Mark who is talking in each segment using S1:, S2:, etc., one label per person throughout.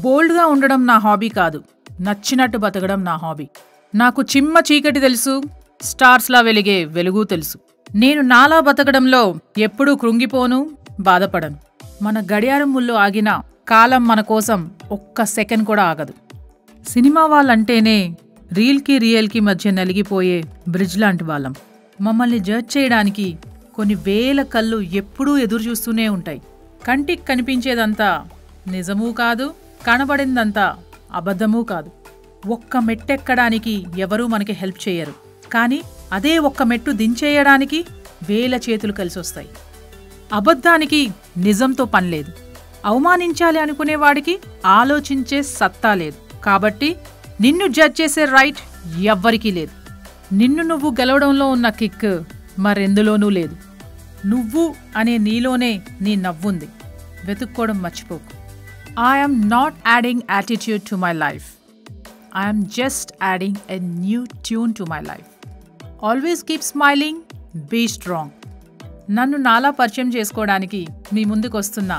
S1: బోల్డ్గా ఉండడం నా హాబీ కాదు నచ్చినట్టు బతకడం నా హాబీ నాకు చిమ్మ చీకటి తెలుసు స్టార్స్లా వెలిగే వెలుగు తెలుసు నేను నాలా బతకడంలో ఎప్పుడూ కృంగిపోను బాధపడను మన గడియారం ముళ్ళు ఆగిన కాలం మన కోసం ఒక్క సెకండ్ కూడా ఆగదు సినిమా వాళ్ళంటేనే రీల్కి రియల్కి మధ్య నలిగిపోయే బ్రిడ్జ్ లాంటి వాళ్ళం మమ్మల్ని జడ్జ్ చేయడానికి కొన్ని వేల కళ్ళు ఎప్పుడూ ఎదురు చూస్తూనే ఉంటాయి కంటికి కనిపించేదంతా నిజమూ కాదు కనబడిందంతా అబద్ధమూ కాదు ఒక్క మెట్టెక్కడానికి ఎవరూ మనకి హెల్ప్ చేయరు కానీ అదే ఒక్క మెట్టు దించేయడానికి వేల చేతులు కలిసి వస్తాయి అబద్ధానికి నిజంతో పనిలేదు అవమానించాలి అనుకునేవాడికి ఆలోచించే సత్తా లేదు కాబట్టి నిన్ను జడ్జ్ చేసే రైట్ ఎవ్వరికీ లేదు నిన్ను నువ్వు గెలవడంలో ఉన్న కిక్ మరెందులోనూ లేదు నువ్వు అనే నీలోనే నీ నవ్వుంది వెతుక్కోవడం మర్చిపోకు I'm not adding attitude to my life I'm just adding a new tune to my life always keep smiling be strong నన్ను నాలా పరిచయం చేసుకోవడానికి మీ ముందుకు వస్తున్నా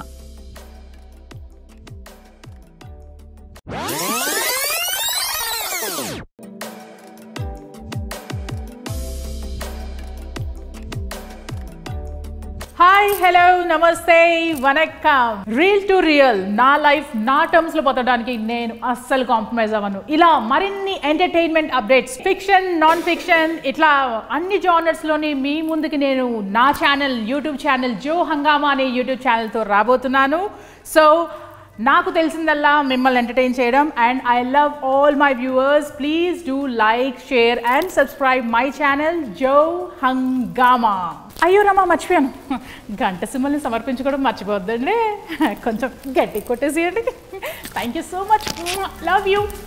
S1: హాయ్ హలో నమస్తే వనక్కం రియల్ టు రియల్ నా లైఫ్ నా టర్మ్స్ లో బతకడానికి నేను అస్సలు కాంప్రమైజ్ అవ్వను ఇలా మరిన్ని entertainment updates fiction non fiction ఇట్లా అన్ని జానర్స్ లోని మీ ముందుకి నేను నా ఛానల్ యూట్యూబ్ ఛానల్ జో హంగామా అనే యూట్యూబ్ ఛానల్తో రాబోతున్నాను సో నాకు తెలిసిందల్లా మిమ్మల్ని ఎంటర్టైన్ చేయడం and I love all my viewers please do like share and subscribe my channel జో హంగామా అయ్యో రమా మర్చిపోయాను గంట సింబల్ని సమర్పించుకోవడం మర్చిపోద్దండి కొంచెం గట్టి కొట్టేసేయండి thank you so much love you